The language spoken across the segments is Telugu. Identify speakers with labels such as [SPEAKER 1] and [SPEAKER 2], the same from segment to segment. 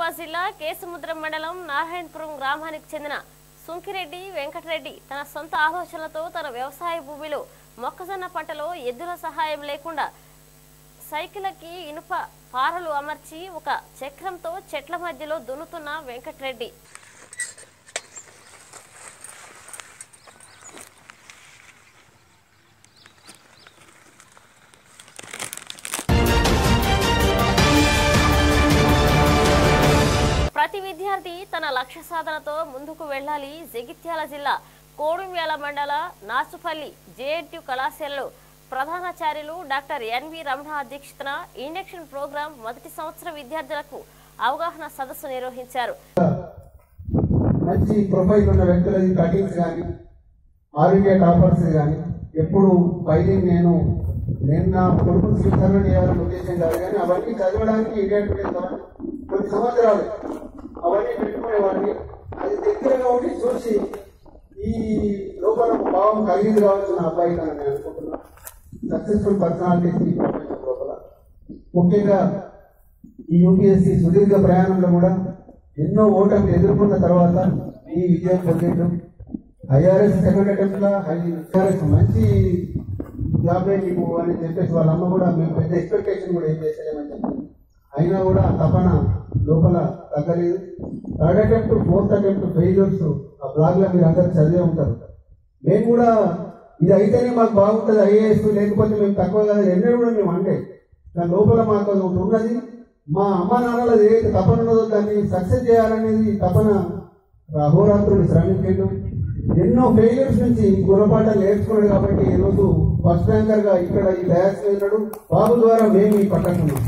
[SPEAKER 1] నిజామాబాద్ జిల్లా కేసముద్రం మండలం నారాయణపురం గ్రామానికి చెందిన సుంకిరెడ్డి వెంకటరెడ్డి తన సొంత ఆలోచనలతో తన వ్యవసాయ భూమిలో మొక్కజొన్న పంటలో ఎద్దుల సహాయం లేకుండా సైకిళ్ళకి ఇనుప పారలు అమర్చి ఒక చక్రంతో చెట్ల మధ్యలో దున్నుతున్న వెంకటరెడ్డి ప్రతి విద్యార్థి తన లక్ష్య సాధనతో ముందుకు వెళ్ళాలి జగిత్యాల జిల్లా కోడుమ్యాల మండల నాచుపల్లి జేఎన్టీ కళాశాలలో ప్రధానాచార్యులు డాక్టర్ ఎన్వి రమణ అధ్యక్షతన ఇండక్షన్ ప్రోగ్రాం మొదటి సంవత్సర విద్యార్థులకు అవగాహన సదస్సు నిర్వహించారు
[SPEAKER 2] మంచి ప్రొఫైల్ ఉన్న వ్యక్తులది కటింగ్స్ కానీ ఆరోగ్య టాపర్స్ కానీ ఎప్పుడు ఫైలింగ్ నేను నేను నా కొడుకు సర్వే చేయాలని ఉద్దేశం కాదు కానీ అవన్నీ చదవడానికి ఇండియన్ కొన్ని సంవత్సరాలు అవన్నీ పెట్టుకునేవాడిని అది దగ్గరగా ఉండి చూసి ఈ లోపల ఒక భావం కలిగింది కావచ్చు నా అబ్బాయి అని నేను అనుకుంటున్నాను సక్సెస్ఫుల్ పర్సనాలిటీస్ ఈ ప్రపంచం లోపల ముఖ్యంగా ఈ యూపీఎస్సీ సుదీర్ఘ ప్రయాణంలో కూడా ఎన్నో ఓటమి ఎదుర్కొన్న తర్వాత ఈ విజయం పొందిండు ఐఆర్ఎస్ సెకండ్ అటెంప్ట్ లా ఐఆర్ఎస్ మంచి జాబే నీకు అని చెప్పేసి వాళ్ళ అమ్మ కూడా మేము పెద్ద ఎక్స్పెక్టేషన్ కూడా ఏం చేసేయమని చెప్పింది అయినా కూడా ఆ తపన లోపల తగ్గలేదు third attempt fourth attempt failures ఆ బ్లాగ్ లో మీరు అందరు చదివే ఉంటారు మేము కూడా ఇది అయితేనే మాకు బాగుంటుంది ఐఏఎస్ లేకపోతే మేము తక్కువ కదా ఎన్నడూ కూడా మేము అంటే దాని లోపల మాకు అది ఒకటి ఉన్నది మా అమ్మ నాన్నల ఏదైతే తపన ఉన్నదో దాన్ని సక్సెస్ చేయాలనేది తపన అహోరాత్రుడు శ్రమించాడు ఎన్నో ఫెయిల్యూర్స్ నుంచి గుణపాఠాలు నేర్చుకున్నాడు కాబట్టి ఈరోజు ఫస్ట్ ర్యాంకర్ గా ఇక్కడ ఈ డయాస్ ఉన్నాడు బాబు ద్వారా మేము ఈ పట్టకున్నాం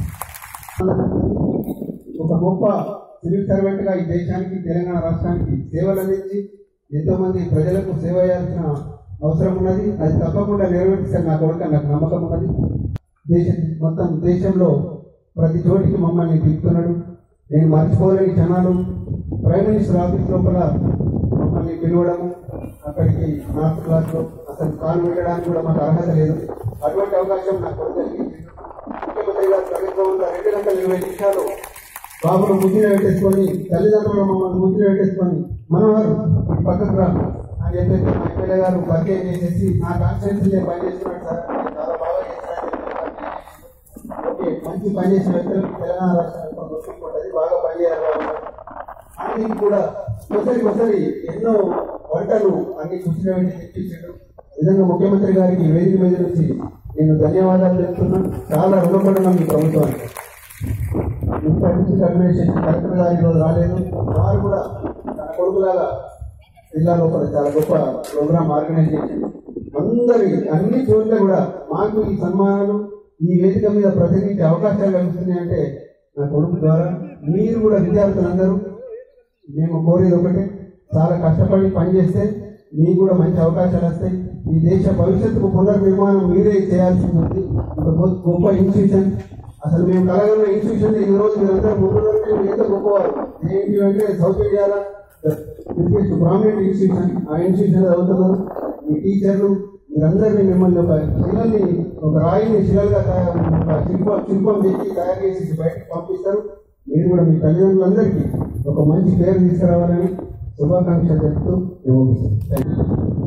[SPEAKER 2] ఒక గొప్ప సివిల్ సర్వెంట్ గా ఈ దేశానికి తెలంగాణ రాష్ట్రానికి సేవలు అందించి ఎంతో మంది ప్రజలకు సేవ చేయాల్సిన అవసరం ఉన్నది అది తప్పకుండా నెరవేర్చారు నా కొడుకు నాకు నమ్మకం ఉన్నది దేశం మొత్తం దేశంలో ప్రతి చోటికి మమ్మల్ని పిలుస్తున్నాడు నేను మర్చిపోలేని క్షణాలు ప్రైమ్ మినిస్టర్ ఆఫీస్ లోపల మమ్మల్ని పిలవడము అక్కడికి నార్త్ క్లాస్ లో అసలు కాలు పెట్టడానికి కూడా మాకు అర్హత లేదు అటువంటి అవకాశం నాకు కొడుకు కలిగింది ముఖ్యమంత్రి గారు ప్రభుత్వంలో రెండు గంటల ఇరవై నిమిషాలు బాబును ముద్దున పెట్టేసుకొని తల్లిదండ్రులు మమ్మల్ని ముద్దున పెట్టేసుకొని మనవారు ఈ పక్కకు రా అని చెప్పేసి మా ఎమ్మెల్యే గారు పరిచయం చేసేసి నా కాన్స్టిట్యూన్సీ పని చేస్తున్నాడు సార్ నేను చాలా బాగా చేస్తున్నాను ఓకే మంచి పని చేసిన వ్యక్తులకు తెలంగాణ రాష్ట్రం ఉంటుంది బాగా పనిచేయాలి అన్ని కూడా ఒకసారి ఒకసారి ఎన్నో వంటలు అన్ని కూర్చుని వెళ్ళి తెప్పించాడు నిజంగా ముఖ్యమంత్రి గారికి ఈ వేదిక మీద నుంచి నేను ధన్యవాదాలు చెప్తున్నాను చాలా రుణపడిన మీ ప్రభుత్వానికి ఇంటర్ నుంచి అడ్మినిస్ట్రేషన్ కలెక్టర్ గారు ఈరోజు రాలేదు వారు కూడా తన కొడుకులాగా జిల్లా లోపల చాలా గొప్ప ప్రోగ్రామ్ ఆర్గనైజ్ చేసింది అందరి అన్ని చోట్ల కూడా మాకు ఈ సన్మానాలు ఈ వేదిక మీద ప్రసంగించే అవకాశాలు లభిస్తున్నాయి అంటే నా కొడుకు ద్వారా మీరు కూడా విద్యార్థులందరూ మేము కోరేది ఒకటే చాలా కష్టపడి పనిచేస్తే మీకు కూడా మంచి అవకాశాలు వస్తాయి ఈ దేశ భవిష్యత్తుకు పునర్నిర్మాణం మీరే చేయాల్సి ఉంది ఒక గొప్ప- గొప్ప ఇన్స్టిట్యూషన్ అసలు మేము కలగల ఇన్స్టిట్యూషన్ ఈ రోజు మీరందరూ ముందు నుండి మీరు ఎంత గొప్పవారు ఏంటి అంటే సౌత్ ఇండియాలో ప్రామినెంట్ ఇన్స్టిట్యూషన్ ఆ ఇన్స్టిట్యూషన్ చదువుతున్నారు మీ టీచర్లు మీరందరినీ మిమ్మల్ని ఒక శిలని ఒక రాయిని శిలలుగా తయారు ఒక శిల్పం శిల్పం తెచ్చి తయారు చేసి బయటకు పంపిస్తారు మీరు కూడా మీ తల్లిదండ్రులందరికీ ఒక మంచి పేరు తీసుకురావాలని శుభాకాంక్షలు చెప్తూ నేను ముగిస్తాను థ్యాంక్ యూ